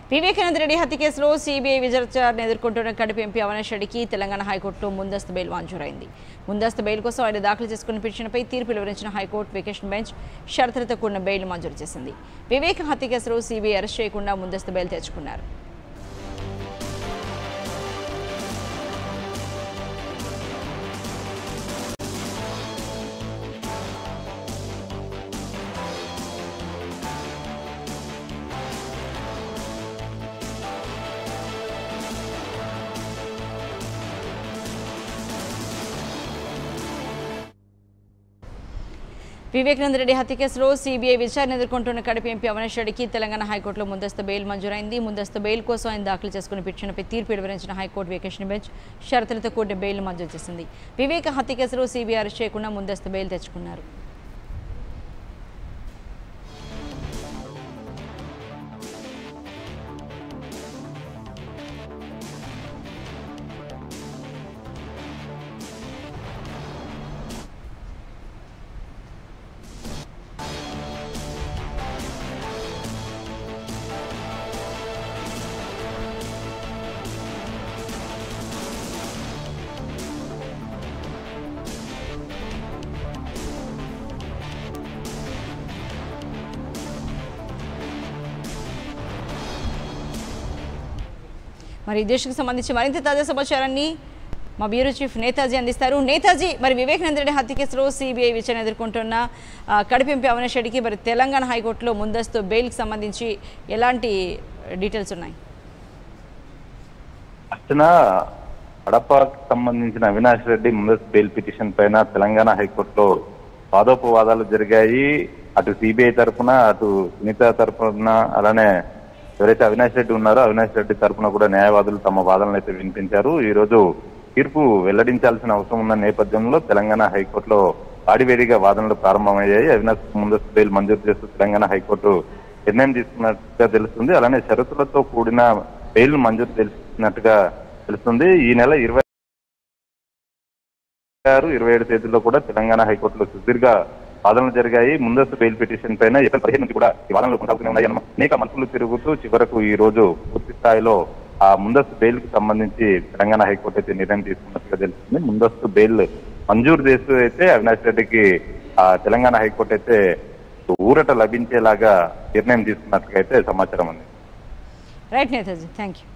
వివేకానంద రెడ్డి హత్య కేసులో సిబిఐ విచారణ ఎదుర్కొంటున్న కడప ఎంపీ అవినాష్ రెడ్డికి తెలంగాణ హైకోర్టులో ముందస్తు బెయిల్ మంజూరైంది ముందస్తు బెయిల్ కోసం ఆయన దాఖలు చేసుకున్న పిటిషన్పై తీర్పు వివరించిన హైకోర్టు వెకేషన్ బెంచ్ షరతులతో కూడిన బెయిల్ మంజూరు చేసింది వివేక్ హత్య కేసులో సిబిఐ అరెస్ట్ చేయకుండా ముందస్తు బెయిల్ తెచ్చుకున్నారు వివేకానంద రెడ్డి హత్య కేసులో సిబిఐ విచారణ ఎదుర్కొంటున్న కడప ఎంపీ అవినాష్ రెడ్డికి తెలంగాణ హైకోర్టులో ముందస్తు బెయిల్ మంజూరైంది ముందస్తు బెయిల్ కోసం ఆయన దాఖలు చేసుకున్న పిటిషన్పై తీర్పు వివరించిన హైకోర్టు వెకేషన్ బెంచ్ షరతులతో కూడిన బెయిల్ మంజూరు చేసింది వివేక హత్య కేసులో సిబిఐ అరెస్ట్ చేయకుండా ముందస్తు బెయిల్ తెచ్చుకున్నారు మరి ఈ దేశకు సంబంధించి మరింత తాజా సమాచారాన్ని మా బ్యూరో చీఫ్ నేతాజీ అందిస్తారు నేతాజీ మరి వివేకానంద రెడ్డి హత్య కేసులో సిబిఐ విచారణ ఎదుర్కొంటున్న ఆ, కడప ఎంపీ అవినాష్ రెడ్డికి మరి తెలంగాణ హైకోర్టులో ముందస్తు బెయిల్కి సంబంధించి ఎలాంటి డీటెయిల్స్ ఉన్నాయి అర్చన కడపకు సంబంధించిన అవినాష్ రెడ్డి ముందస్తు బెయిల్ పిటిషన్ పైన తెలంగాణ హైకోర్టులో వాదోపవాదాలు జరిగాయి అటు సిబిఐ తరఫున అటు సునీత తరఫున అలానే ఎవరైతే అవినాష్ రెడ్డి ఉన్నారో అవినాష్ రెడ్డి తరఫున కూడా న్యాయవాదులు తమ వాదనలు అయితే వినిపించారు ఈ రోజు తీర్పు వెల్లడించాల్సిన అవసరం ఉన్న నేపథ్యంలో తెలంగాణ హైకోర్టులో వాడివేడిగా వాదనలు ప్రారంభమయ్యాయి అవినాష్ ముందస్తు బెయిల్ మంజూరు చేస్తూ తెలంగాణ హైకోర్టు నిర్ణయం తీసుకున్నట్టుగా తెలుస్తుంది అలానే షరతులతో కూడిన బెయిల్ మంజూరు చేసినట్టుగా తెలుస్తుంది ఈ నెల ఇరవై ఆరు ఇరవై ఏడు తేదీల్లో కూడా తెలంగాణ హైకోర్టులో సుదీర్ఘ వాదనలు జరిగాయి ముందస్తు బెయిల్ పిటిషన్ పైన ఏప్రిల్ పదిహేను నుంచి కూడా ఈ వాదనలు కొనసాగుతూనే ఉన్నాయి అన్నమాట. అనేక మలుపులు తిరుగుతూ చివరకు ఈ రోజు పూర్తి స్థాయిలో ఆ ముందస్తు బెయిల్ కి సంబంధించి తెలంగాణ హైకోర్టు అయితే నిర్ణయం తీసుకున్నట్టుగా తెలుస్తుంది ముందస్తు బెయిల్ మంజూరు చేస్తూ అయితే అవినాష్ రెడ్డికి ఆ తెలంగాణ హైకోర్టు అయితే ఊరట లభించేలాగా నిర్ణయం తీసుకున్నట్టుగా అయితే సమాచారం ఉంది రైట్ నేతాజీ థ్యాంక్ యూ